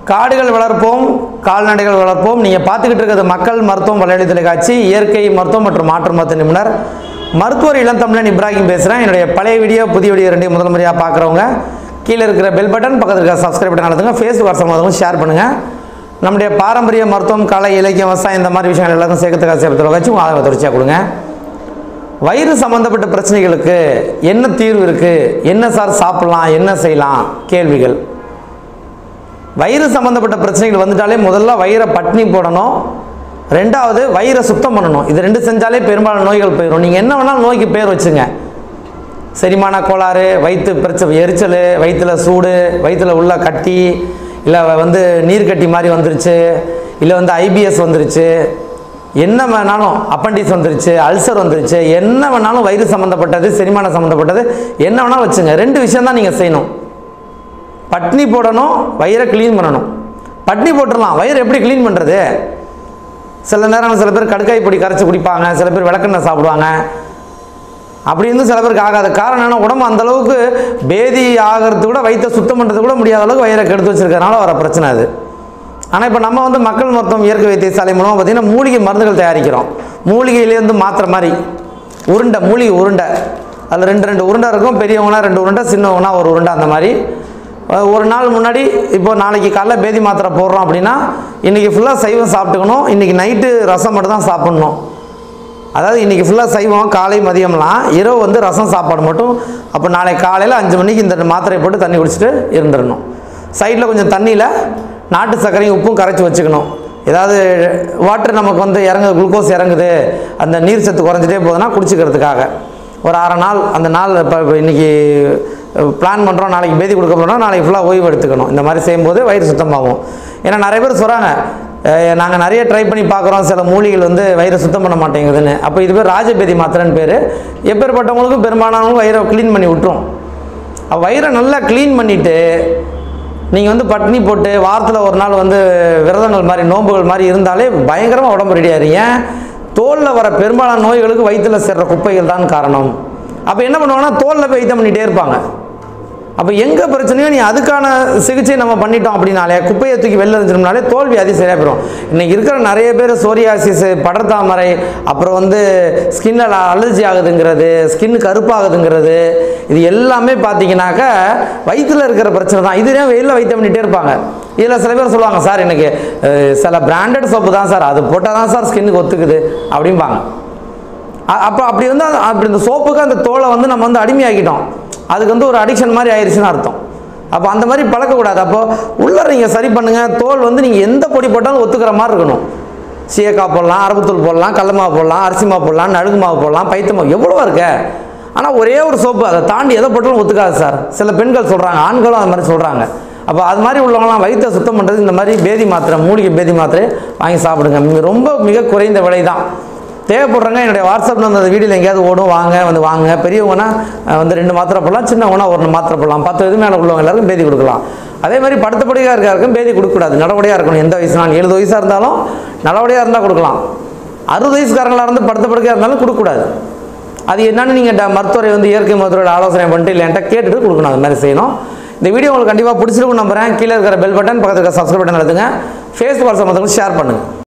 காடுகள் வளர்ப்போம் கால்நடைகள் வளர்ப்போம் நீங்கள் பார்த்துக்கிட்டு இருக்கிறது மக்கள் மருத்துவம் வலையொலி தொலைக்காட்சி இயற்கை மருத்துவம் மற்றும் மாற்று மருத்துவ நிபுணர் மருத்துவர் இளந்தமிழன் இப்ராஹிம் பேசுகிறேன் என்னுடைய பழைய வீடியோ புதிய வீடியோ ரெண்டையும் முதல் முறையாக பார்க்குறவங்க கீழே இருக்கிற பெல் பட்டன் பக்கத்தில் இருக்கிற சப்ஸ்கிரைப் பட்டன் அழுத்துங்க ஃபேஸ்புக் வாட்ஸ்அப் அதுவும் ஷேர் பண்ணுங்கள் நம்முடைய பாரம்பரிய மருத்துவம் கலை இலக்கியம் விவசாயம் இந்த மாதிரி விஷயங்கள் எல்லாத்தையும் சேர்க்கறதுக்காக சேர்த்து தொலைக்காட்சி உங்கள் ஆதரவை தொடர்ச்சியாக கொடுங்க வயிறு சம்பந்தப்பட்ட பிரச்சனைகளுக்கு என்ன தீர்வு இருக்குது என்ன சார் சாப்பிடலாம் என்ன செய்யலாம் கேள்விகள் வயிறு சம்மந்தப்பட்ட பிரச்சனைகள் வந்துட்டாலே முதல்ல வயிறை பட்னி போடணும் ரெண்டாவது வயிறை சுத்தம் பண்ணணும் இது ரெண்டு செஞ்சாலே பெரும்பாலான நோய்கள் போயிடும் நீங்கள் என்ன வேணாலும் நோய்க்கு பேர் வச்சுங்க செரிமான கோளாறு வயிற்று பிரச்சனை எரிச்சல் வயிற்றுல சூடு வயிற்றுல உள்ள கட்டி இல்லை வந்து நீர் கட்டி மாதிரி வந்துருச்சு இல்லை வந்து ஐபிஎஸ் வந்துருச்சு என்ன வேணாலும் அப்பண்டிஸ் வந்துருச்சு அல்சர் வந்துருச்சு என்ன வேணாலும் வயிறு சம்மந்தப்பட்டது செரிமானம் சம்மந்தப்பட்டது என்ன வேணாலும் வச்சுங்க ரெண்டு விஷயம் தான் நீங்கள் செய்யணும் பட்னி போடணும் வயிறை க்ளீன் பண்ணணும் பட்னி போட்டுடலாம் வயிறு எப்படி க்ளீன் பண்ணுறது சில நேரம் சில பேர் கடுக்காய் பொடி கரைச்சி குடிப்பாங்க சில பேர் விளக்கெண்ணெய் சாப்பிடுவாங்க அப்படி இருந்தும் சில பேருக்கு ஆகாத காரணம் என்ன உடம்பு அந்த அளவுக்கு பேதி ஆகிறது கூட வயிற்றை சுத்தம் பண்ணுறது கூட முடியாத அளவுக்கு வயிறை கெடுத்து வச்சிருக்கறனால வர பிரச்சனை அது ஆனால் இப்போ நம்ம வந்து மக்கள் மருத்துவம் இயற்கை வைத்தியசாலை மூலமாக பார்த்திங்கன்னா மூலிகை மருந்துகள் தயாரிக்கிறோம் மூலிகையிலேருந்து மாத்திரை மாதிரி உருண்டை மூலிகை உருண்டை அதில் ரெண்டு ரெண்டு உருண்டை இருக்கும் பெரியவங்கனா ரெண்டு உருண்டை சின்னவங்கனா ஒரு உருண்டை அந்த மாதிரி அஹ் ஒரு நாள் முன்னாடி இப்போ நாளைக்கு காலைல பேதி மாத்திரை போடுறோம் அப்படின்னா இன்றைக்கி ஃபுல்லாக சைவம் சாப்பிட்டுக்கணும் இன்றைக்கி நைட்டு ரசம் மட்டும் தான் சாப்பிட்ணும் அதாவது இன்றைக்கி ஃபுல்லாக சைவம் காலை மதியம்லாம் இரவு வந்து ரசம் சாப்பாடு மட்டும் அப்போ நாளை காலையில் அஞ்சு மணிக்கு இந்த மாத்திரையை போட்டு தண்ணி குடிச்சிட்டு இருந்துடணும் சைடில் கொஞ்சம் தண்ணியில் நாட்டு சர்க்கரையும் உப்பும் கரைச்சி வச்சுக்கணும் ஏதாவது வாட்டர் நமக்கு வந்து இறங்குது குளுக்கோஸ் இறங்குது அந்த நீர் சத்து குறைஞ்சிட்டே போகுதுன்னா குடிச்சிக்கிறதுக்காக ஒரு அரை நாள் அந்த நாள் இப்போ இன்றைக்கி பிளான் பண்ணுறோம் நாளைக்கு பேதி கொடுக்க போகிறோம் நாளைக்கு ஃபுல்லாக ஓய்வு எடுத்துக்கணும் இந்த மாதிரி செய்யும்போது வயிறு சுத்தமாகும் ஏன்னா நிறைய பேர் சொல்கிறாங்க நாங்கள் நிறைய ட்ரை பண்ணி பார்க்குறோம் சில மூலிகைகள் வந்து வயிறை சுத்தம் பண்ண மாட்டேங்குதுன்னு அப்போ இது பேர் ராஜபேதி மாத்திரைன்னு பேர் எப்பேற்பட்டவங்களுக்கும் பெரும்பாலானவங்க வயிறை க்ளீன் பண்ணி விட்டுரும் அப்ப வயிறை நல்லா க்ளீன் பண்ணிவிட்டு நீங்கள் வந்து பட்னி போட்டு வாரத்தில் ஒரு நாள் வந்து விரதங்கள் மாதிரி நோன்புகள் மாதிரி இருந்தாலே பயங்கரமாக உடம்பு ரெடி ஆகிறீங்க தோலில் வர பெரும்பாலான நோய்களுக்கு வயிற்றில் சேர்ற குப்பைகள் தான் காரணம் அப்போ என்ன பண்ணுவாங்கன்னா தோலில் போய் வைத்தியம் பண்ணிகிட்டே இருப்பாங்க அப்போ எங்கே பிரச்சனையோ நீ அதுக்கான சிகிச்சை நம்ம பண்ணிட்டோம் அப்படின்னாலே குப்பையை தூக்கி வெளில இருந்துட்டோம்னாலே தோல் வியாதி சரியாக போயிடும் இன்றைக்கி இருக்கிற நிறைய பேர் சோரியாசிஸ் படர்தாமரை அப்புறம் வந்து ஸ்கின்னில் அலர்ஜி ஆகுதுங்கிறது ஸ்கின் கருப்பாகுதுங்கிறது இது எல்லாமே பார்த்தீங்கன்னாக்கா வயிற்றில் இருக்கிற பிரச்சனை தான் இதுலேயே வெயிலில் வைத்தியம் பண்ணிகிட்டே இருப்பாங்க இதில் சில பேர் சொல்லுவாங்க சார் எனக்கு அஹ், சில பிராண்டட் சோப்பு தான் சார் அது போட்டால் தான் சார் ஸ்கின்னுக்கு ஒத்துக்குது அப்படிம்பாங்க அ- அப்போ அப்படி வந்து அந்த- அப்படி இந்த சோப்புக்கு அந்த தோலை வந்து நம்ம வந்து அடிமையாக்கிட்டோம் அதுக்கு வந்து ஒரு அடிக்ஷன் மாதிரி ஆயிடுச்சுன்னு அர்த்தம் அப்போ அந்த மாதிரி பழக்கக்கூடாது அப்போ உள்ள நீங்கள் சரி பண்ணுங்கள் தோல் வந்து நீங்கள் எந்த பொடி போட்டாலும் ஒத்துக்கிற மாதிரி இருக்கணும் சீயக்காய் போடலாம் அரபுத்தூள் போடலாம் கடல மாவு போடலாம் அரிசி மாவு போடலாம் நடுகு மாவு போடலாம் பைத்த மாவு எவ்வளோ இருக்க ஆனால் ஒரே ஒரு சோப்பு அதை தாண்டி எதை போட்டாலும் ஒத்துக்காது சார் சில பெண்கள் சொல்கிறாங்க ஆண்களும் அது மாதிரி சொல்கிறாங்க அப்போ அது மாதிரி உள்ளவங்களாம் வயிற்றை சுத்தம் பண்ணுறது இந்த மாதிரி பேதி மாத்திரை மூலிகை பேதி மாத்திரை வாங்கி சாப்பிடுங்க மிக- ரொம்ப மிக குறைந்த விலை தான் தேவைப்படுறவங்க என்னுடைய வாட்ஸ்அப்பில் அந்த வீடியோவில் எங்கேயாவது ஓடும் வாங்க வந்து வாங்க பெரியவங்கன்னா அஹ், வந்து ரெண்டு மாத்திரை போடலாம் சின்னவங்கன்னா ஒரு மாத்திரை போடலாம் பத்து வயது மேலே உள்ளவங்க எல்லாருக்கும் பேதி கொடுக்கலாம் அதே மாதிரி படுத்தபடியாக இருக்காருக்கும் பேதி கொடுக்கக்கூடாது நல்லபடியாக இருக்கணும் எந்த வயசுனாலும் எழுபது வயசாக இருந்தாலும் நல்லபடியாக இருந்தால் கொடுக்கலாம் அறுபது வயசுக்காரங்களாக இருந்து படுத்த படுக்கையாக இருந்தாலும் கொடுக்கக்கூடாது அது என்னன்னு நீங்கள் மருத்துவரை வந்து இயற்கை மருத்துவரோட ஆலோசனை பண்ணிட்டு இல்லை என்கிட்ட கேட்டுட்டு கொடுக்கணும் அது மாதிரி செய்யணும் இந்த வீடியோ உங்களுக்கு கண்டிப்பாக பிடிச்சிருக்கும் நம்புறேன் கீழே இருக்கிற பெல் பட்டன் பக்கத்தில் இருக்கிற சப்ஸ்கிரைப் பட்டன் எடுத்துங்க ஃபேஸ்புக் வாட்ஸ்அப் மற்றவங்களுக்கு ஷேர் பண்ணுங்கள்